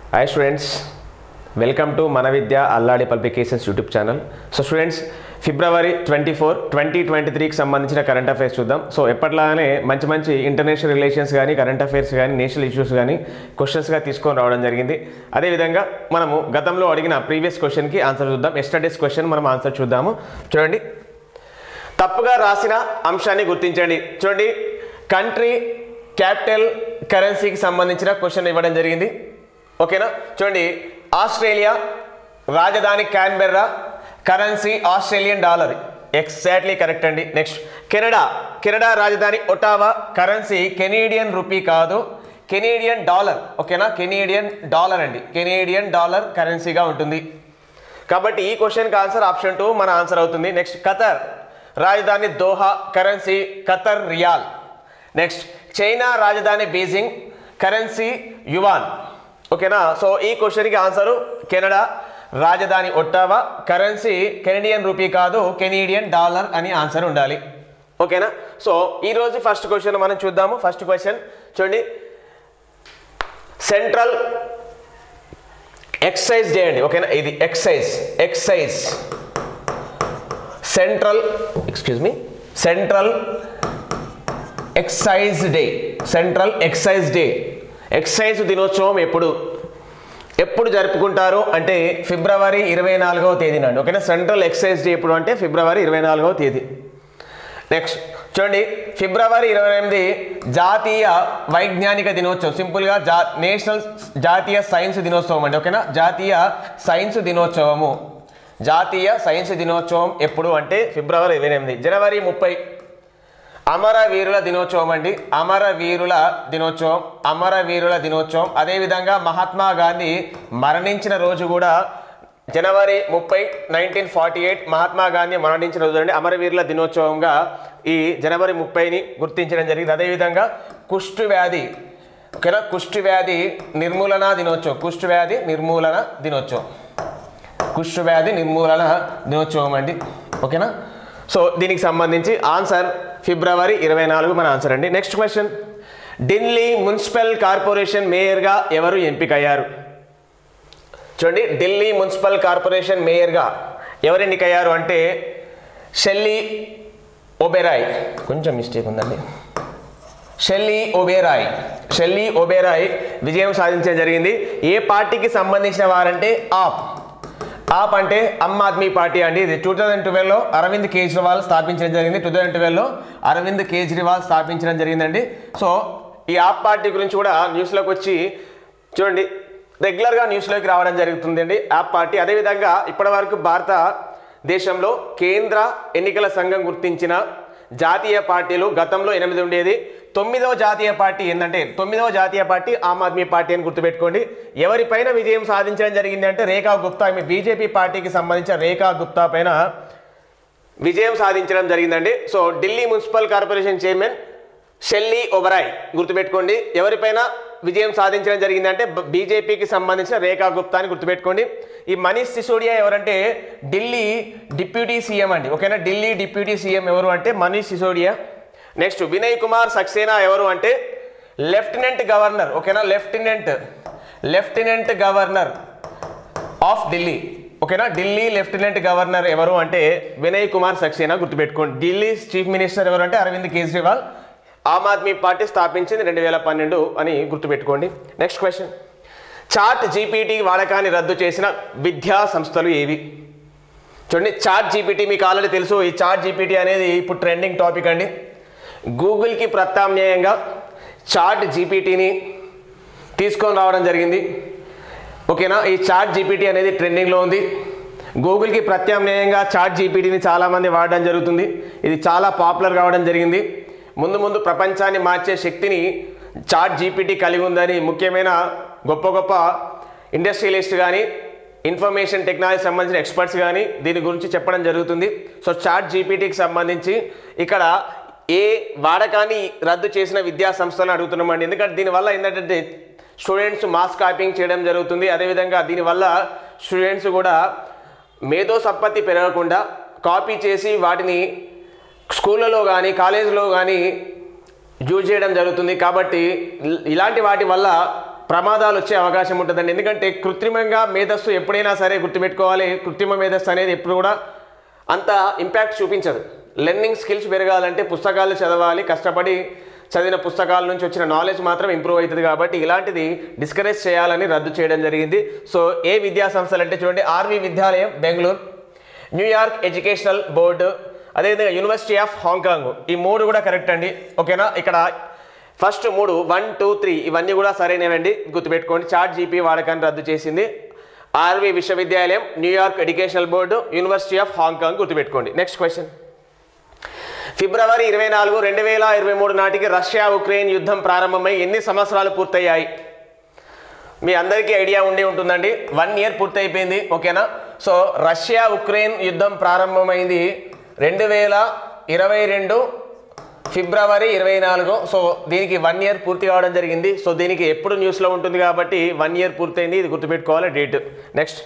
hi students welcome to మన Vidya Alladi publications YouTube channel so students ఫిబ్రవరి twenty four twenty twenty త్రీకి సంబంధించిన current affairs చూద్దాం సో ఎప్పట్లానే మంచి మంచి ఇంటర్నేషనల్ రిలేషన్స్ కానీ కరెంట్ అఫైర్స్ కానీ నేషనల్ ఇష్యూస్ కానీ క్వశ్చన్స్గా తీసుకొని రావడం జరిగింది అదేవిధంగా మనము గతంలో అడిగిన ప్రీవియస్ క్వశ్చన్కి ఆన్సర్ చూద్దాం ఎస్టర్డేస్ క్వశ్చన్ మనం ఆన్సర్ చూద్దాము చూడండి తప్పుగా రాసిన అంశాన్ని గుర్తించండి చూడండి కంట్రీ క్యాపిటల్ కరెన్సీకి సంబంధించిన క్వశ్చన్ ఇవ్వడం జరిగింది ఓకేనా చూడండి ఆస్ట్రేలియా రాజధాని Canberra currency Australian dollar exactly correct అండి నెక్స్ట్ కెనడా కెనడా రాజధాని ఒటావా కరెన్సీ కెనేడియన్ రూపీ కాదు కెనేడియన్ డాలర్ ఓకేనా కెనేడియన్ డాలర్ అండి కెనేడియన్ డాలర్ కరెన్సీగా ఉంటుంది కాబట్టి ఈ క్వశ్చన్కి ఆన్సర్ ఆప్షన్ టూ మన ఆన్సర్ అవుతుంది నెక్స్ట్ ఖతర్ రాజధాని Doha currency Qatar riyal next China రాజధాని బీజింగ్ కరెన్సీ యువాన్ ఓకేనా సో ఈ క్వశ్చన్కి ఆన్సరు కెనడా రాజధాని ఒట్టావా కరెన్సీ కెనడియన్ రూపీ కాదు కెనీడియన్ డాలర్ అని ఆన్సర్ ఉండాలి ఓకేనా సో ఈరోజు ఫస్ట్ క్వశ్చన్ మనం చూద్దాము ఫస్ట్ క్వశ్చన్ చూడండి సెంట్రల్ ఎక్సైజ్ డే అండి ఓకేనా ఇది excise excise central excuse me central excise day central excise day excise దినోత్సవం ఎప్పుడు ఎప్పుడు జరుపుకుంటారు అంటే ఫిబ్రవరి ఇరవై నాలుగవ తేదీన అండి ఓకేనా సెంట్రల్ ఎక్సైజ్ డే ఎప్పుడు అంటే ఫిబ్రవరి ఇరవై నాలుగవ తేదీ నెక్స్ట్ చూడండి ఫిబ్రవరి ఇరవై ఎనిమిది జాతీయ వైజ్ఞానిక దినోత్సవం సింపుల్గా జా నేషనల్ జాతీయ సైన్స్ దినోత్సవం అండి ఓకేనా జాతీయ సైన్స్ దినోత్సవము జాతీయ సైన్స్ దినోత్సవం ఎప్పుడు అంటే ఫిబ్రవరి ఇరవై ఎనిమిది జనవరి ముప్పై అమరవీరుల దినోత్సవం అండి అమరవీరుల దినోత్సవం అమరవీరుల దినోత్సవం అదేవిధంగా మహాత్మా గాంధీ మరణించిన రోజు కూడా జనవరి ముప్పై nineteen forty eight Mahatma Gandhi మరణించిన రోజు అండి అమరవీరుల దినోత్సవంగా ఈ జనవరి ముప్పైని గుర్తించడం జరిగింది అదేవిధంగా కుష్టు వ్యాధి ఓకేనా కుష్టు వ్యాధి నిర్మూలన దినోత్సవం కుష్టు వ్యాధి నిర్మూలన దినోత్సవం కుష్టు వ్యాధి నిర్మూలన దినోత్సవం అండి ఓకేనా సో దీనికి సంబంధించి ఆన్సర్ ఫిబ్రవరి ఇరవై నాలుగు మన ఆన్సర్ అండి next question Delhi municipal corporation మేయర్గా ఎవరు ఎంపికయ్యారు చూడండి ఢిల్లీ మున్సిపల్ కార్పొరేషన్ మేయర్గా ఎవరు ఎన్నికయ్యారు అంటే షెల్లీ ఒబెరాయ్ కొంచెం మిస్టేక్ ఉందండి షెల్లీ ఒబేరాయ్ షెల్లీ ఒబేరాయ్ విజయం సాధించడం జరిగింది ఏ పార్టీకి సంబంధించిన వారంటే ఆప్ ఆప్ అంటే ఆమ్ ఆద్మీ పార్టీ అండి ఇది టూ థౌజండ్ ట్వెల్వ్లో అరవింద్ కేజ్రీవాల్ స్థాపించడం జరిగింది టూ థౌజండ్ ట్వెల్వ్లో అరవింద్ కేజ్రీవాల్ స్థాపించడం జరిగిందండి సో ఈ ఆప్ పార్టీ గురించి కూడా న్యూస్లోకి వచ్చి చూడండి రెగ్యులర్గా న్యూస్లోకి రావడం జరుగుతుందండి ఆప్ పార్టీ అదేవిధంగా ఇప్పటివరకు భారత దేశంలో కేంద్ర ఎన్నికల సంఘం గుర్తించిన జాతీయ పార్టీలు గతంలో ఎనిమిది ఉండేది తొమ్మిదవ జాతీయ పార్టీ ఏంటంటే తొమ్మిదవ జాతీయ పార్టీ ఆమ్ ఆద్మీ పార్టీ అని గుర్తుపెట్టుకోండి ఎవరిపైన విజయం సాధించడం జరిగింది అంటే రేఖా గుప్తా ఆమె బీజేపీ పార్టీకి సంబంధించిన రేఖా గుప్తా పైన విజయం సాధించడం జరిగిందండి so Delhi municipal corporation chairman Shelly Oberoi గుర్తుపెట్టుకోండి ఎవరిపైన విజయం సాధించడం జరిగిందంటే బ- బీజేపీకి సంబంధించిన రేఖా గుప్తా అని గుర్తుపెట్టుకోండి ఈ మనీష్ సిసోడియా ఎవరంటే ఢిల్లీ డిప్యూటీ సీఎం అండి ఓకేనా ఢిల్లీ డిప్యూటీ సీఎం ఎవరు అంటే మనీష్ సిసోడియా నెక్స్ట్ వినయ్ కుమార్ సక్సేనా ఎవరు అంటే లెఫ్టినెంట్ గవర్నర్ ఓకేనా lieutenant lieutenant governor of Delhi ఓకేనా ఢిల్లీ లెఫ్టినెంట్ గవర్నర్ ఎవరు అంటే వినయ్ కుమార్ సక్సేనా గుర్తుపెట్టుకోండి ఢిల్లీ చీఫ్ మినిస్టర్ ఎవరు అంటే అరవింద్ కేజ్రీవాల్ ఆమ్ ఆద్మీ పార్టీ స్థాపించింది రెండు వేల పన్నెండు అని గుర్తుపెట్టుకోండి నెక్స్ట్ క్వశ్చన్ చాట్ జీపీటీ వాడకాన్ని రద్దు చేసిన విద్యా సంస్థలు ఏవి చూడండి చాట్ జీపీటీ మీకు ఆల్రెడీ తెలుసు ఈ చాట్ జీపీటీ అనేది ఇప్పుడు ట్రెండింగ్ టాపిక్ అండి గూగుల్కి ప్రత్యామ్నాయంగా చాట్ జీపీటీని తీసుకొని రావడం జరిగింది ఓకేనా ఈ చాట్ జీపీటీ అనేది ట్రెండింగ్లో ఉంది గూగుల్కి ప్రత్యామ్నాయంగా చాట్ జీపీటీని చాలామంది వాడడం జరుగుతుంది ఇది చాలా పాపులర్ కావడం జరిగింది ముందు ముందు ప్రపంచాన్ని మార్చే శక్తిని చాట్ జీపీటీ కలిగి ఉందని ముఖ్యమైన గొప్ప గొప్ప ఇండస్ట్రియలిస్ట్ కానీ ఇన్ఫర్మేషన్ టెక్నాలజీ సంబంధించిన ఎక్స్పర్ట్స్ కానీ దీని గురించి చెప్పడం జరుగుతుంది సో చాట్ జీపీటీకి సంబంధించి ఇక్కడ ఏ వాడకాన్ని రద్దు చేసిన విద్యా సంస్థలను అడుగుతున్నామండి ఎందుకంటే దీనివల్ల ఏంటంటే స్టూడెంట్స్ మాస్ కాపింగ్ చేయడం జరుగుతుంది అదేవిధంగా దీనివల్ల స్టూడెంట్స్ కూడా మేధో సంపత్తి పెరగకుండా కాపీ చేసి వాటిని స్కూళ్ళలో కానీ కాలేజీలో కానీ యూజ్ చేయడం జరుగుతుంది కాబట్టి ఇల్- ఇలాంటి వాటి వల్ల ప్రమాదాలు వచ్చే అవకాశం ఉంటుందండి ఎందుకంటే కృత్రిమంగా మేధస్సు ఎప్పుడైనా సరే గుర్తుపెట్టుకోవాలి కృత్రిమ మేధస్సు అనేది ఎప్పుడు కూడా అంత ఇంపాక్ట్ చూపించదు లెర్నింగ్ స్కిల్స్ పెరగాలంటే పుస్తకాలు చదవాలి కష్టపడి చదివిన పుస్తకాల నుంచి వచ్చిన నాలెడ్జ్ మాత్రం ఇంప్రూవ్ అవుతుంది కాబట్టి ఇలాంటిది డిస్కరేజ్ చేయాలని రద్దు చేయడం జరిగింది సో ఏ విద్యా సంస్థలు అంటే చూడండి RV Vidyalayam Bengaluru New York educational board అదేవిధంగా యూనివర్సిటీ ఆఫ్ హాంకాంగ్ ఈ మూడు కూడా కరెక్ట్ అండి ఓకేనా ఇక్కడ ఫస్ట్ మూడు వన్ టూ త్రీ ఇవన్నీ కూడా సరైనవండి గుర్తుపెట్టుకోండి చార్ట్ జీపీ వాడకాన్ని రద్దు చేసింది ఆర్వి విశ్వవిద్యాలయం New York educational board university of Hong Kong గుర్తుపెట్టుకోండి నెక్స్ట్ క్వశ్చన్ ఫిబ్రవరి ఇరవై నాలుగు రెండు వేల ఇరవై మూడు నాటికి రష్యా ఉక్రెయిన్ యుద్ధం ప్రారంభమై ఎన్ని సంవత్సరాలు పూర్తయ్యాయి మీ అందరికీ ఐడియా ఉండి ఉంటుందండి వన్ ఇయర్ పూర్తయిపోయింది ఓకేనా సో రష్యా ఉక్రెయిన్ యుద్ధం ప్రారంభమైంది రెండు వేల ఇరవై రెండు ఫిబ్రవరి ఇరవై నాలుగు సో దీనికి వన్ ఇయర్ పూర్తి కావడం జరిగింది సో దీనికి ఎప్పుడు న్యూస్లో ఉంటుంది కాబట్టి వన్ ఇయర్ పూర్తయింది ఇది గుర్తుపెట్టుకోవాలి డేట్ నెక్స్ట్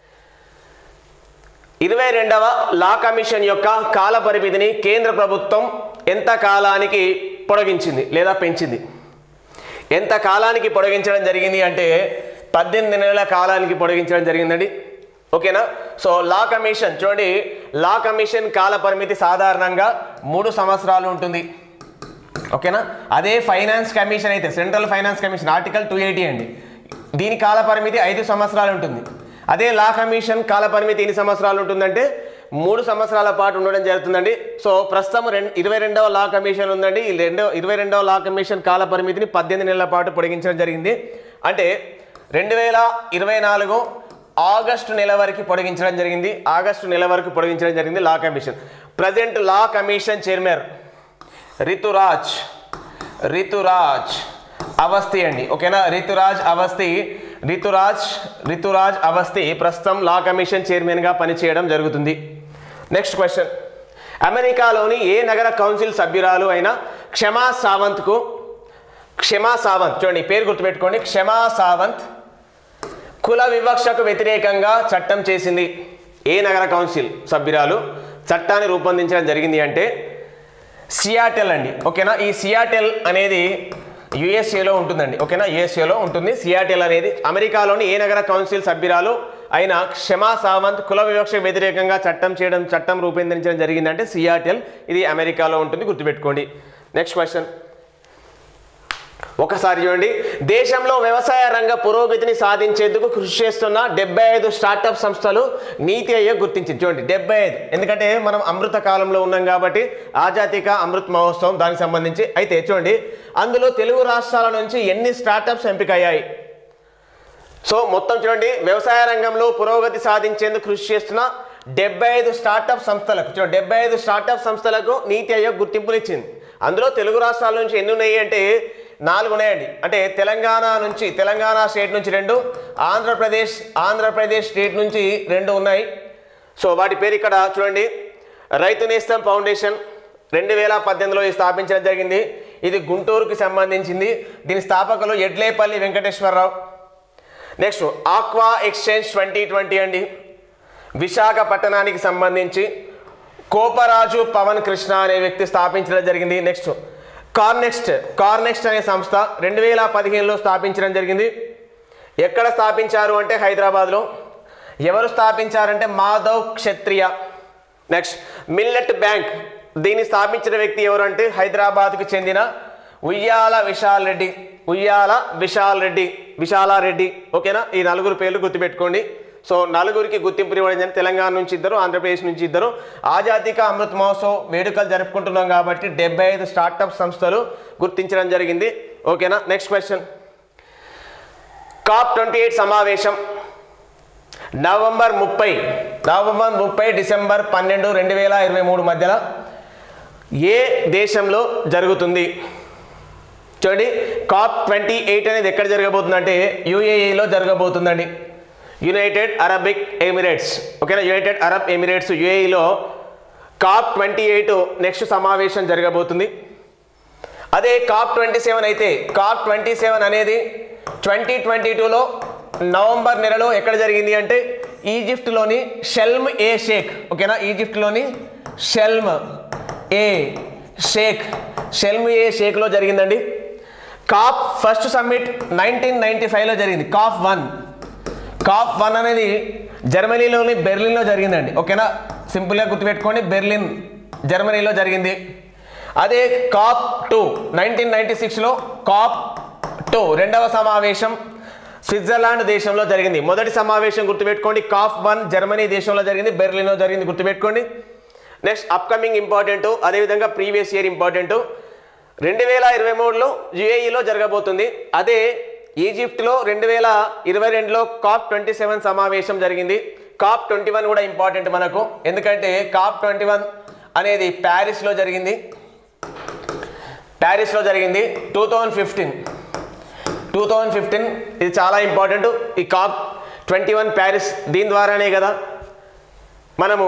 ఇరవై రెండవ లా కమిషన్ యొక్క కాల పరిమితిని కేంద్ర ప్రభుత్వం ఎంత కాలానికి పొడిగించింది లేదా పెంచింది ఎంత కాలానికి పొడిగించడం జరిగింది అంటే పద్దెనిమిది నెలల కాలానికి పొడిగించడం జరిగిందండి ఓకేనా సో లా కమిషన్ చూడండి లా కమిషన్ కాల పరిమితి సాధారణంగా మూడు సంవత్సరాలు ఉంటుంది ఓకేనా అదే ఫైనాన్స్ కమిషన్ అయితే central finance commission article two eighty అండి దీని కాల పరిమితి ఐదు సంవత్సరాలు ఉంటుంది అదే లా కమిషన్ కాల పరిమితి ఎన్ని సంవత్సరాలు ఉంటుందంటే మూడు సంవత్సరాల పాటు ఉండడం జరుగుతుందండి సో ప్రస్తుతం రెండు ఇరవై రెండవ లా కమిషన్ ఉందండి ఈ రెండవ ఇరవై రెండవ లా కమిషన్ కాల పరిమితిని పద్దెనిమిది నెలల పాటు పొడిగించడం జరిగింది అంటే రెండు వేల ఇరవై నాలుగు ఆగస్టు నెల వరకు పొడిగించడం జరిగింది ఆగస్టు నెల వరకు పొడిగించడం జరిగింది law commission present law commission chairman Rituraj Rituraj Awasthi అండి ఓకేనా రితురాజ్ అవస్థి రితురాజ్ రితురాజ్ అవస్థి ప్రస్తుతం లా కమిషన్ చైర్మన్గా పనిచేయడం జరుగుతుంది నెక్స్ట్ క్వశ్చన్ అమెరికాలోని ఏ నగర కౌన్సిల్ సభ్యురాలు అయిన క్షమా సావంత్కు క్షమా సావంత్ చూడండి ఈ పేరు గుర్తుపెట్టుకోండి క్షమా సావంత్ కుల వివక్షకు వ్యతిరేకంగా చట్టం చేసింది ఏ నగర కౌన్సిల్ సభ్యురాలు చట్టాన్ని రూపొందించడం జరిగింది అంటే సియాటెల్ అండి ఓకేనా ఈ సియాటెల్ అనేది యుఎస్ఏలో ఉంటుందండి ఓకేనా యుఎస్ఏలో ఉంటుంది సియాటెల్ అనేది అమెరికాలోని ఏ నగర కౌన్సిల్ సభ్యురాలు అయిన క్షమా సావంత్ కుల వివక్ష వ్యతిరేకంగా చట్టం చేయడం చట్టం రూపొందించడం జరిగిందంటే సియాటెల్ ఇది అమెరికాలో ఉంటుంది గుర్తుపెట్టుకోండి నెక్స్ట్ క్వశ్చన్ ఒకసారి చూడండి దేశంలో వ్యవసాయ రంగ పురోగతిని సాధించేందుకు కృషి చేస్తున్న డెబ్బై ఐదు స్టార్టప్ సంస్థలు నీతి ఆయోగ్ గుర్తించింది చూడండి డెబ్బై ఐదు ఎందుకంటే మనం అమృత కాలంలో ఉన్నాం కాబట్టి ఆజాతిక అమృత్ మహోత్సవం దానికి సంబంధించి అయితే చూడండి అందులో తెలుగు రాష్ట్రాల నుంచి ఎన్ని స్టార్టప్స్ ఎంపికయ్యాయి సో మొత్తం చూడండి వ్యవసాయ రంగంలో పురోగతి సాధించేందుకు కృషి చేస్తున్న డెబ్బై ఐదు స్టార్టప్ సంస్థలకు చూడండి డెబ్బై ఐదు స్టార్టప్ సంస్థలకు నీతి ఆయోగ్ గుర్తింపులు ఇచ్చింది అందులో తెలుగు రాష్ట్రాల నుంచి ఎన్ని ఉన్నాయి అంటే నాలుగు ఉన్నాయండి అంటే తెలంగాణ నుంచి తెలంగాణ స్టేట్ నుంచి రెండు ఆంధ్రప్రదేశ్ ఆంధ్రప్రదేశ్ స్టేట్ నుంచి రెండు ఉన్నాయి సో వాటి పేరు ఇక్కడ చూడండి రైతు నేస్తం ఫౌండేషన్ రెండు వేల పద్దెనిమిదిలో ఇది స్థాపించడం జరిగింది ఇది గుంటూరుకి సంబంధించింది దీని స్థాపకులు Yedlapalli Venkateswara Rao next aqua exchange twenty twenty అండి విశాఖపట్టణానికి సంబంధించి కోపరాజు పవన్ కృష్ణ అనే వ్యక్తి స్థాపించడం జరిగింది నెక్స్ట్ కార్నెక్స్ట్ కార్నెక్స్ట్ అనే సంస్థ రెండు వేల పదిహేనులో స్థాపించడం జరిగింది ఎక్కడ స్థాపించారు అంటే హైదరాబాద్లో ఎవరు స్థాపించారంటే Madhav Kshatriya next millet bank దీన్ని స్థాపించిన వ్యక్తి ఎవరంటే హైదరాబాద్కు చెందిన ఉయ్యాల విశాల్ రెడ్డి ఉయ్యాల విశాల్ రెడ్డి విశాలారెడ్డి ఓకేనా ఈ నలుగురు పేర్లు గుర్తుపెట్టుకోండి సో నలుగురికి గుర్తింపు ఇవ్వడం జరిగింది తెలంగాణ నుంచి ఇద్దరు ఆంధ్రప్రదేశ్ నుంచి ఇద్దరు ఆజాదీక అమృత్ మహోత్సవ్ వేడుకలు జరుపుకుంటున్నాం కాబట్టి డెబ్బై ఐదు స్టార్టప్ సంస్థలు గుర్తించడం జరిగింది ఓకేనా next question COP twenty eight సమావేశం నవంబర్ ముప్పై నవంబర్ ముప్పై డిసెంబర్ పన్నెండు రెండు వేల ఇరవై మూడు మధ్యలో ఏ దేశంలో జరుగుతుంది చూడండి కాప్ ట్వంటీ ఎయిట్ అనేది ఎక్కడ జరగబోతుందంటే యూఏఈలో జరగబోతుందండి యునైటెడ్ అరబిక్ ఎమిరేట్స్ ఓకేనా యునైటెడ్ అరబ్ ఎమిరేట్స్ యుఏఈలో కాప్ ట్వంటీ ఎయిట్ నెక్స్ట్ సమావేశం జరగబోతుంది అదే కాప్ ట్వంటీ సెవెన్ అయితే కాప్ ట్వంటీ సెవెన్ అనేది ట్వంటీ ట్వంటీ టూలో నవంబర్ నెలలో ఎక్కడ జరిగింది అంటే ఈజిప్ట్లోని షెల్మ్ ఏ షేక్ ఓకేనా ఈజిప్ట్లోని షెల్మ్ ఏ షేక్ షెల్మ్ ఏ షేక్లో జరిగిందండి COP first summit nineteen ninety ఫైవ్లో జరిగింది కాప్ వన్ కాప్ వన్ అనేది జర్మనీలోని బెర్లిన్లో జరిగిందండి ఓకేనా సింపుల్గా గుర్తుపెట్టుకోండి బెర్లిన్ జర్మనీలో జరిగింది అదే కాప్ టూ నైన్టీన్ నైన్టీ సిక్స్లో కాప్ టూ రెండవ సమావేశం స్విట్జర్లాండ్ దేశంలో జరిగింది మొదటి సమావేశం గుర్తుపెట్టుకోండి కాప్ వన్ జర్మనీ దేశంలో జరిగింది బెర్లిన్లో జరిగింది గుర్తుపెట్టుకోండి నెక్స్ట్ అప్కమింగ్ ఇంపార్టెంట్ అదేవిధంగా ప్రీవియస్ ఇయర్ ఇంపార్టెంట్ రెండు వేల ఇరవై మూడులో యుఏఈలో జరగబోతుంది అదే ఈజిప్ట్లో రెండు వేల ఇరవై రెండులో కాప్ ట్వంటీ సెవెన్ సమావేశం జరిగింది కాప్ ట్వంటీ వన్ కూడా ఇంపార్టెంట్ మనకు ఎందుకంటే కాప్ ట్వంటీ వన్ అనేది ప్యారిస్లో జరిగింది ప్యారిస్లో జరిగింది two thousand fifteen two thousand fifteen ఇది చాలా ఇంపార్టెంట్ ఈ కాప్ ట్వంటీ వన్ ప్యారిస్ దీని ద్వారానే కదా మనము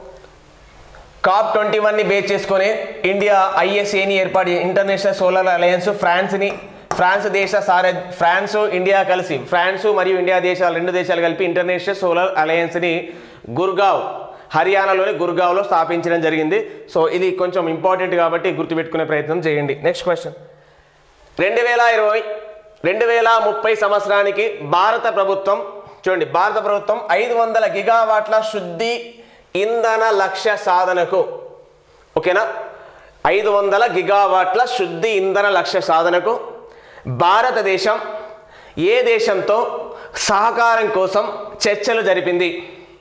కాప్ ట్వంటీ వన్ని బేస్ చేసుకొని ఇండియా ఐఎస్ఏని ఏర్పాటు ఇంటర్నేషనల్ సోలార్ అలయన్స్ ఫ్రాన్స్ని ఫ్రాన్స్ దేశ సార ఫ్రాన్స్ ఇండియా కలిసి ఫ్రాన్స్ మరియు ఇండియా దేశాలు రెండు దేశాలు కలిపి ఇంటర్నేషనల్ సోలార్ అలయన్స్ని గుర్గావ్ హర్యానాలోని గుర్గావ్లో స్థాపించడం జరిగింది సో ఇది కొంచెం ఇంపార్టెంట్ కాబట్టి గుర్తుపెట్టుకునే ప్రయత్నం చేయండి నెక్స్ట్ క్వశ్చన్ రెండు వేల ఇరవై రెండు వేల ముప్పై సంవత్సరానికి భారత ప్రభుత్వం చూడండి భారత ప్రభుత్వం ఐదు వందల గిగావాట్ల శుద్ధి ఇంధన లక్ష్య సాధనకు ఓకేనా ఐదు వందల గిగావాట్ల శుద్ధి ఇంధన లక్ష్య సాధనకు భారతదేశం ఏ దేశంతో సహకారం కోసం చర్చలు జరిపింది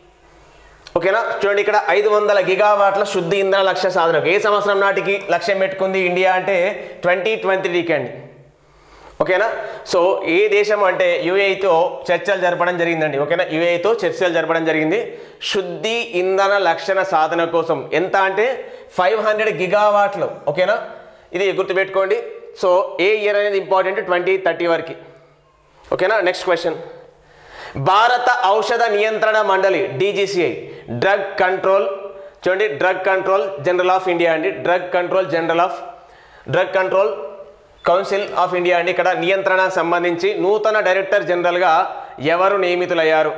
ఓకేనా చూడండి ఇక్కడ ఐదు వందల గిగావాట్ల శుద్ధి ఇంధన లక్ష్య సాధనకు ఏ సంవత్సరం నాటికి లక్ష్యం పెట్టుకుంది ఇండియా అంటే ట్వంటీ ట్వంటీ త్రీకి అండి ఓకేనా సో ఏ దేశం అంటే యుఏఈతో చర్చలు జరపడం జరిగిందండి ఓకేనా యుఏఈతో చర్చలు జరపడం జరిగింది శుద్ధి ఇంధన లక్షణ సాధన కోసం ఎంత అంటే ఫైవ్ హండ్రెడ్ గిగావాట్లు ఓకేనా ఇది గుర్తుపెట్టుకోండి సో ఏ ఇయర్ అనేది ఇంపార్టెంట్ ట్వంటీ థర్టీ వరకు ఓకేనా నెక్స్ట్ క్వశ్చన్ భారత ఔషధ నియంత్రణ మండలి డీజీసీఐ డ్రగ్ కంట్రోల్ చూడండి drug control general of India అండి drug control general of drug control council of India అండి ఇక్కడ నియంత్రణ సంబంధించి నూతన డైరెక్టర్ జనరల్గా ఎవరు నియమితులయ్యారు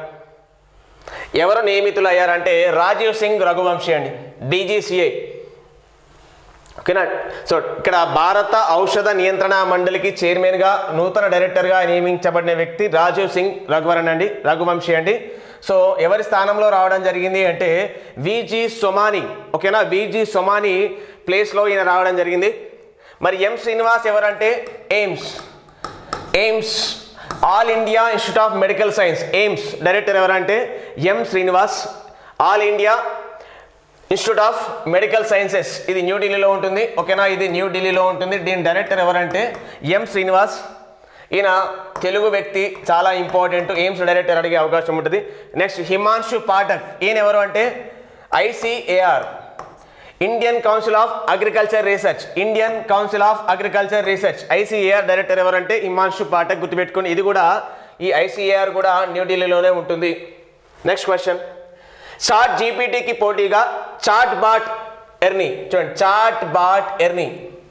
ఎవరు నియమితులయ్యారంటే రాజీవ్ సింగ్ రఘువంశీ అండి డీజీసీఐ ఓకేనా సో ఇక్కడ భారత ఔషధ నియంత్రణ మండలికి చైర్మన్గా నూతన డైరెక్టర్గా నియమించబడిన వ్యక్తి రాజీవ్ సింగ్ రఘువరన్ అండి రఘువంశీ అండి సో ఎవరి స్థానంలో రావడం జరిగింది అంటే విజి సొమాని ఓకేనా విజి సొమాని ప్లేస్లో ఈయన రావడం జరిగింది మరి ఎం శ్రీనివాస్ ఎవరంటే AIIMS AIIMS All India Institute of Medical Science AIIMS director ఎవరంటే M Srinivas All India Institute of Medical Sciences ఇది న్యూఢిల్లీలో ఉంటుంది ఓకేనా ఇది న్యూఢిల్లీలో ఉంటుంది దీని డైరెక్టర్ ఎవరంటే ఎం శ్రీనివాస్ ఈయన తెలుగు వ్యక్తి చాలా ఇంపార్టెంట్ ఎయిమ్స్ డైరెక్టర్ అడిగే అవకాశం ఉంటుంది నెక్స్ట్ హిమాంశు పాఠక్ ఈయన ఎవరు అంటే ICAR Indian Council of Agriculture Research Indian Council of Agriculture Research ICAR director ఎవరంటే హిమాంశు పాఠక్ గుర్తుపెట్టుకోండి ఇది కూడా ఈ ఐసిఏఆర్ కూడా న్యూఢిల్లీలోనే ఉంటుంది నెక్స్ట్ క్వశ్చన్ చాట్ జీపీటీకి పోటీగా చాట్ బాట్ ఎర్నీ చూడండి చాట్ బాట్ ఎర్నీ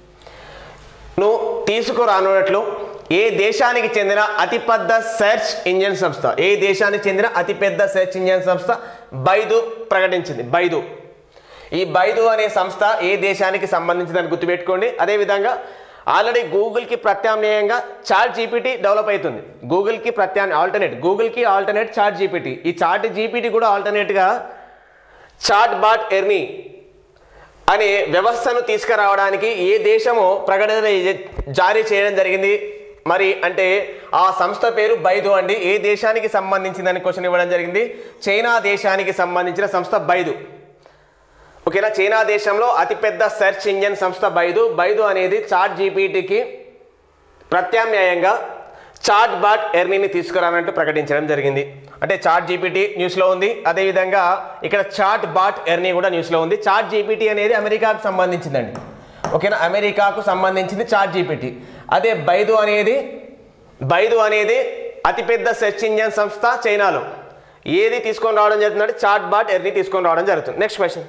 ను తీసుకురానున్నట్లు ఏ దేశానికి చెందిన అతిపెద్ద సెర్చ్ ఇంజిన్ సంస్థ ఏ దేశానికి చెందిన అతిపెద్ద సెర్చ్ ఇంజిన్ సంస్థ బైదు ప్రకటించింది బైదు ఈ బైదు అనే సంస్థ ఏ దేశానికి సంబంధించిందని గుర్తుపెట్టుకోండి అదేవిధంగా ఆల్రెడీ గూగుల్కి ప్రత్యామ్నాయంగా చాట్ జీపీటీ డెవలప్ అవుతుంది గూగుల్కి ప్రత్యామ్నాయ ఆల్టర్నేట్ గూగుల్కి ఆల్టర్నేట్ చాట్ జీపీటీ ఈ చాట్ జీపీటీ కూడా ఆల్టర్నేట్గా చాట్ బాట్ ఎర్నీ అనే వ్యవస్థను తీసుకురావడానికి ఏ దేశము ప్రకటన జ- జారీ చేయడం జరిగింది మరి అంటే ఆ సంస్థ పేరు బైదు అండి ఏ దేశానికి సంబంధించిందని క్వశ్చన్ ఇవ్వడం జరిగింది చైనా దేశానికి సంబంధించిన సంస్థ బైదు ఓకేనా చైనా దేశంలో అతిపెద్ద సెర్చ్ ఇంజన్ సంస్థ బైదు బైదు అనేది చాట్ జీపీటీకి ప్రత్యామ్నాయంగా చాట్ బాట్ ఎర్నీని తీసుకురానంటూ ప్రకటించడం జరిగింది అంటే చాట్ జీపీటీ న్యూస్లో ఉంది అదేవిధంగా ఇక్కడ చాట్ బాట్ ఎర్నీ కూడా న్యూస్లో ఉంది చాట్ జీపీటీ అనేది అమెరికాకు సంబంధించిందండి ఓకేనా అమెరికాకు సంబంధించింది చాట్ జీపీటీ అదే బైదు అనేది బైదు అనేది అతిపెద్ద సెర్చ్ ఇంజన్ సంస్థ చైనాలో ఏది తీసుకొని రావడం జరుగుతుందంటే చాట్ బాట్ ఎర్నీ తీసుకొని రావడం జరుగుతుంది నెక్స్ట్ క్వశ్చన్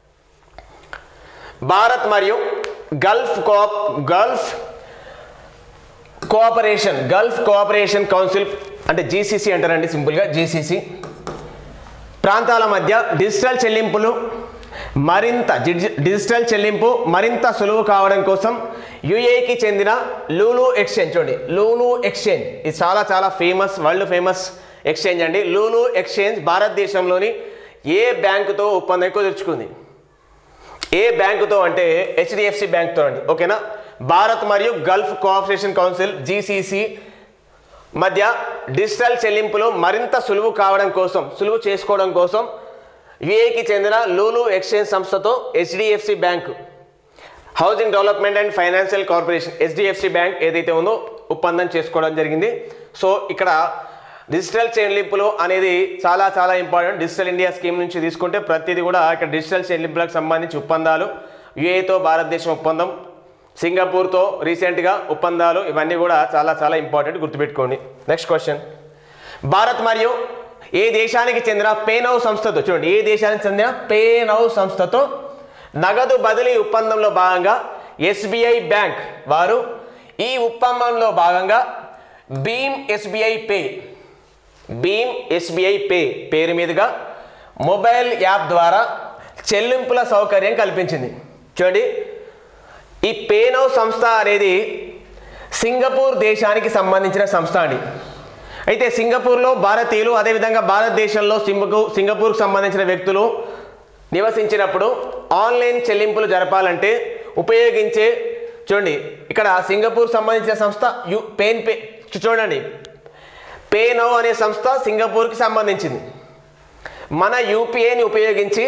భారత్ మరియు Gulf coop Gulf Cooperation Gulf Cooperation Council అంటే జీసీసీ అంటారండి సింపుల్గా జీసీసీ ప్రాంతాల మధ్య డిజిటల్ చెల్లింపులు మరింత డిజి- డిజిటల్ చెల్లింపు మరింత సులువు కావడం కోసం యుఏకి చెందిన లూలు ఎక్స్చేంజ్ చూడండి లూలు ఎక్స్చేంజ్ ఇది చాలా చాలా ఫేమస్ వరల్డ్ ఫేమస్ ఎక్స్చేంజ్ అండి లూలు ఎక్స్చేంజ్ భారతదేశంలోని ఏ బ్యాంకుతో ఒప్పందం కుదుర్చుకుంది ఏ బ్యాంకుతో అంటే హెచ్డిఎఫ్సి బ్యాంక్తో అండి ఓకేనా భారత్ మరియు గల్ఫ్ కోఆపరేషన్ కౌన్సిల్ జీసీసీ మధ్య డిజిటల్ చెల్లింపులు మరింత సులువు కావడం కోసం సులువు చేసుకోవడం కోసం యుఏకి చెందిన లూలు ఎక్స్చేంజ్ సంస్థతో HDFC bank Housing Development and Financial Corporation HDFC bank ఏదైతే ఉందో ఒప్పందం చేసుకోవడం జరిగింది సో ఇక్కడ డిజిటల్ చెల్లింపులు అనేది చాలా చాలా ఇంపార్టెంట్ డిజిటల్ ఇండియా స్కీమ్ నుంచి తీసుకుంటే ప్రతిదీ కూడా ఇక్కడ డిజిటల్ చెల్లింపులకు సంబంధించి ఒప్పందాలు యుఏతో భారతదేశం ఒప్పందం సింగపూర్తో రీసెంట్గా ఒప్పందాలు ఇవన్నీ కూడా చాలా చాలా ఇంపార్టెంట్ గుర్తుపెట్టుకోండి నెక్స్ట్ క్వశ్చన్ భారత్ మరియు ఏ దేశానికి చెందిన పేనవ్ సంస్థతో చూడండి ఏ దేశానికి చెందిన పేనవ్ సంస్థతో నగదు బదిలీ ఒప్పందంలో భాగంగా ఎస్బీఐ బ్యాంక్ వారు ఈ ఒప్పందంలో భాగంగా Bhim SBI pay Bhim SBI pay పేరు మీదుగా మొబైల్ యాప్ ద్వారా చెల్లింపుల సౌకర్యం కల్పించింది చూడండి ఈ పేనవ్ సంస్థ అనేది సింగపూర్ దేశానికి సంబంధించిన సంస్థ అండి అయితే సింగపూర్లో భారతీయులు అదేవిధంగా భారతదేశంలో సింగపూ సింగపూర్కు సంబంధించిన వ్యక్తులు నివసించినప్పుడు ఆన్లైన్ చెల్లింపులు జరపాలంటే ఉపయోగించే చూడండి ఇక్కడ సింగపూర్ సంబంధించిన సంస్థ యు పేన్ పే చూడండి పేనో అనే సంస్థ సింగపూర్కి సంబంధించింది మన యూపీఐని ఉపయోగించి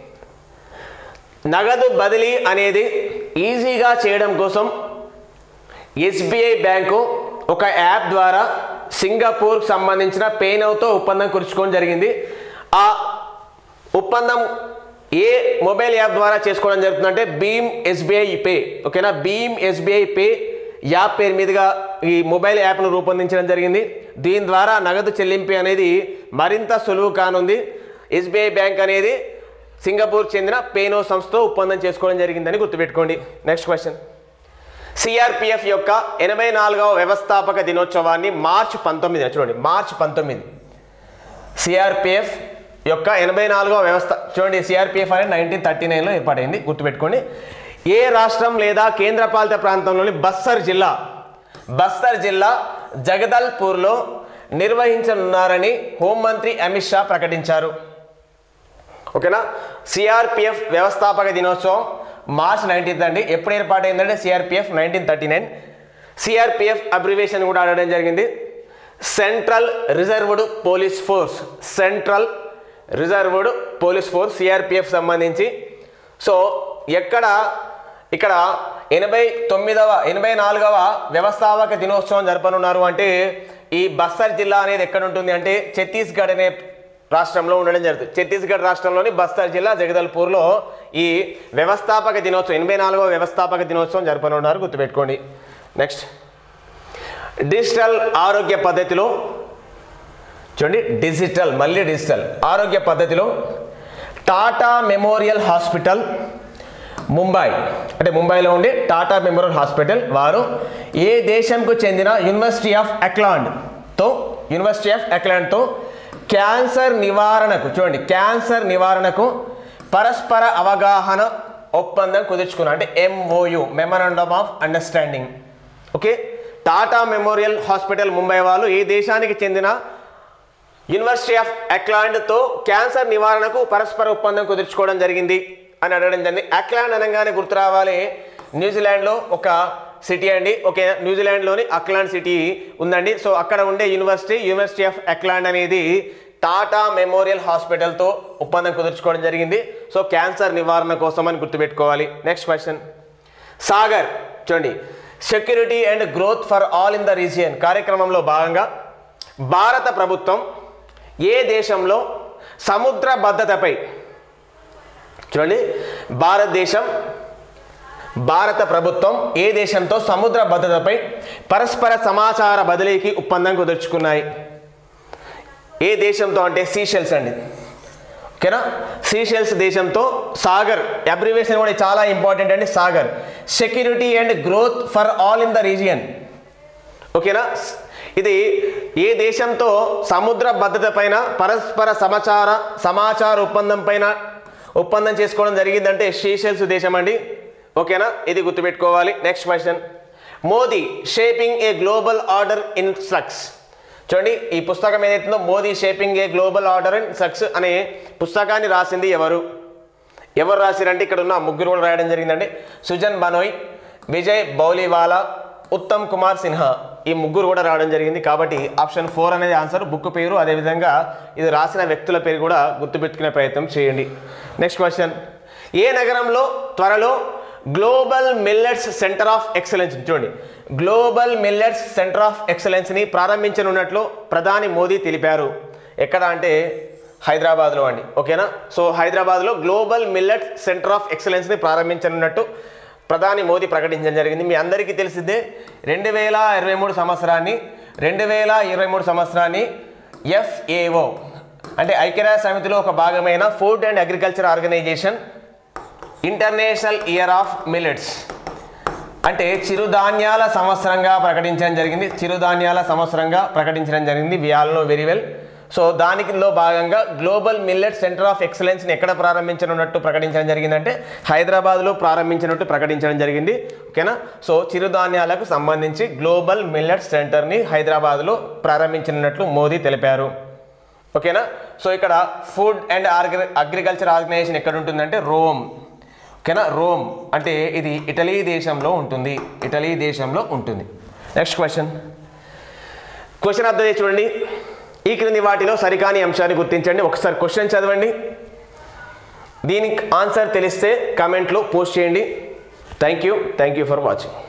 నగదు బదిలీ అనేది ఈజీగా చేయడం కోసం ఎస్బీఐ బ్యాంకు ఒక యాప్ ద్వారా సింగపూర్కి సంబంధించిన పేనవ్తో ఒప్పందం కురుచుకోవడం జరిగింది ఆ ఒప్పందం ఏ మొబైల్ యాప్ ద్వారా చేసుకోవడం జరుగుతుందంటే భీమ్ ఎస్బీఐ పే ఓకేనా భీమ్ ఎస్బీఐ పే యాప్ పేరు మీదుగా ఈ మొబైల్ యాప్ను రూపొందించడం జరిగింది దీని ద్వారా నగదు చెల్లింపు అనేది మరింత సులువు కానుంది ఎస్బీఐ బ్యాంక్ అనేది సింగపూర్ చెందిన పేనో సంస్థతో ఒప్పందం చేసుకోవడం జరిగిందని గుర్తుపెట్టుకోండి నెక్స్ట్ క్వశ్చన్ సిఆర్పిఎఫ్ యొక్క ఎనభై నాలుగవ వ్యవస్థాపక దినోత్సవాన్ని మార్చ్ పంతొమ్మిది చూడండి మార్చ్ పంతొమ్మిది సిఆర్పిఎఫ్ యొక్క ఎనభై నాలుగవ వ్యవస్థ చూడండి సిఆర్పిఎఫ్ అనేది నైన్టీన్ థర్టీ నైన్లో ఏర్పాటైంది గుర్తుపెట్టుకోండి ఏ రాష్ట్రం లేదా కేంద్రపాలిత ప్రాంతంలోని బస్తర్ జిల్లా బస్తర్ జిల్లా జగదల్పూర్లో నిర్వహించనున్నారని హోంమంత్రి అమిత్ షా ప్రకటించారు ఓకేనా సిఆర్పిఎఫ్ వ్యవస్థాపక దినోత్సవం మార్చ్ నైన్టీన్త్ అండి ఎప్పుడు ఏర్పాటైందంటే CRPF nineteen thirty nine CRPF abbreviation కూడా అడగడం జరిగింది central reserved police force central reserved police force CRPF సంబంధించి సో ఎక్కడ ఇక్కడ ఎనభై తొమ్మిదవ ఎనభై నాలుగవ వ్యవస్థాపక దినోత్సవం జరపనున్నారు అంటే ఈ బస్తర్ జిల్లా అనేది ఎక్కడ ఉంటుంది అంటే ఛత్తీస్గఢ్ అనే రాష్ట్రంలో ఉండడం జరుగుతుంది ఛత్తీస్గఢ్ రాష్ట్రంలోని బస్తర్ జిల్లా జగదల్పూర్లో ఈ వ్యవస్థాపక దినోత్సవం ఎనభై నాలుగవ వ్యవస్థాపక దినోత్సవం జరపనున్నారు గుర్తుపెట్టుకోండి నెక్స్ట్ డిజిటల్ ఆరోగ్య పద్ధతిలో చూడండి డిజిటల్ మళ్ళీ డిజిటల్ ఆరోగ్య పద్ధతిలో టాటా మెమోరియల్ హాస్పిటల్ ముంబై అంటే ముంబైలో ఉండి టాటా మెమోరియల్ హాస్పిటల్ వారు ఏ దేశంకు చెందిన యూనివర్సిటీ ఆఫ్ అక్లాండ్తో యూనివర్సిటీ ఆఫ్ అక్లాండ్తో క్యాన్సర్ నివారణకు చూడండి క్యాన్సర్ నివారణకు పరస్పర అవగాహన ఒప్పందం కుదుర్చుకున్నారు అంటే MOU memorandum of understanding okay Tata Memorial Hospital Mumbai వాళ్ళు ఏ దేశానికి చెందిన యూనివర్సిటీ ఆఫ్ అక్లాండ్తో క్యాన్సర్ నివారణకు పరస్పర ఒప్పందం కుదుర్చుకోవడం జరిగింది అని అడగడం జరిగింది అక్లాండ్ అనగానే గుర్తు రావాలి న్యూజిలాండ్లో ఒక సిటీ అండి ఓకే న్యూజిలాండ్లోని అక్లాండ్ సిటీ ఉందండి సో అక్కడ ఉండే యూనివర్సిటీ యూనివర్సిటీ ఆఫ్ అక్లాండ్ అనేది టాటా మెమోరియల్ హాస్పిటల్తో ఒప్పందం కుదుర్చుకోవడం జరిగింది సో క్యాన్సర్ నివారణ కోసం అని గుర్తుపెట్టుకోవాలి నెక్స్ట్ క్వశ్చన్ సాగర్ చూడండి security and growth for all in the region కార్యక్రమంలో భాగంగా భారత ప్రభుత్వం ఏ దేశంలో సముద్ర భద్రతపై చూడండి భారతదేశం భారత ప్రభుత్వం ఏ దేశంతో సముద్ర భద్రతపై పరస్పర సమాచార బదిలీకి ఒప్పందం కుదుర్చుకున్నాయి ఏ దేశంతో అంటే సీషెల్స్ అండి ఓకేనా సీషెల్స్ దేశంతో సాగర్ అబ్రివేషన్ కూడా చాలా ఇంపార్టెంట్ అండి SAGAR security and growth for all in the region ఓకేనా ఇది ఏ దేశంతో సముద్ర భద్రత పైన పరస్పర సమాచార సమాచార ఒప్పందం పైన ఒప్పందం చేసుకోవడం జరిగిందంటే షీషెల్స్ దేశం అండి ఓకేనా ఇది గుర్తుపెట్టుకోవాలి next question Modi shaping a global order in structs చూడండి ఈ పుస్తకం ఏదైతుందో Modi shaping a global order in structs అనే పుస్తకాన్ని రాసింది ఎవరు ఎవరు రాసిరంటే ఇక్కడ ఉన్న ముగ్గురు కూడా రాయడం జరిగిందండి సుజన్ బనోయ్ విజయ్ బౌలివాలా ఉత్తమ్ కుమార్ సిన్హా ఈ ముగ్గురు కూడా రావడం జరిగింది కాబట్టి ఆప్షన్ ఫోర్ అనేది ఆన్సర్ బుక్ పేరు అదేవిధంగా ఇది రాసిన వ్యక్తుల పేరు కూడా గుర్తుపెట్టుకునే ప్రయత్నం చేయండి నెక్స్ట్ క్వశ్చన్ ఏ నగరంలో త్వరలో global millets centre of excellence చూడండి గ్లోబల్ మిల్లెట్స్ సెంటర్ ఆఫ్ ఎక్సలెన్స్ని ప్రారంభించనున్నట్లు ప్రధాని మోదీ తెలిపారు ఎక్కడ అంటే హైదరాబాద్లో అండి ఓకేనా సో హైదరాబాద్లో గ్లోబల్ మిల్లెట్ సెంటర్ ఆఫ్ ఎక్సలెన్స్ని ప్రారంభించనున్నట్టు ప్రధాని మోదీ ప్రకటించడం జరిగింది మీ అందరికీ తెలిసిందే రెండు వేల ఇరవై మూడు సంవత్సరాన్ని రెండు వేల ఇరవై మూడు సంవత్సరాన్ని ఎఫ్ఏఓ అంటే ఐక్యరాజ్య సమితిలో ఒక భాగమైన food and agriculture organization international year of millets అంటే చిరుధాన్యాల సంవత్సరంగా ప్రకటించడం జరిగింది చిరుధాన్యాల సంవత్సరంగా ప్రకటించడం జరిగింది we all know very well so దానిలో భాగంగా గ్లోబల్ మిల్లెట్ సెంటర్ ఆఫ్ ఎక్సలెన్స్ని ఎక్కడ ప్రారంభించనున్నట్టు ప్రకటించడం జరిగిందంటే హైదరాబాద్లో ప్రారంభించినట్టు ప్రకటించడం జరిగింది ఓకేనా సో చిరుధాన్యాలకు సంబంధించి గ్లోబల్ మిల్లెట్ సెంటర్ని హైదరాబాద్లో ప్రారంభించనున్నట్లు మోదీ తెలిపారు ఓకేనా సో ఇక్కడ food and org agriculture organization ఎక్కడ ఉంటుందంటే రోమ్ ఓకేనా రోమ్ అంటే ఇది ఇటలీ దేశంలో ఉంటుంది ఇటలీ దేశంలో ఉంటుంది నెక్స్ట్ క్వశ్చన్ క్వశ్చన్ అర్థం చేసి చూడండి ఈ క్రింది వాటిలో సరికాని అంశాన్ని గుర్తించండి ఒకసారి క్వశ్చన్ చదవండి దీనికి ఆన్సర్ తెలిస్తే కామెంట్లో పోస్ట్ చేయండి thank you thank you for watching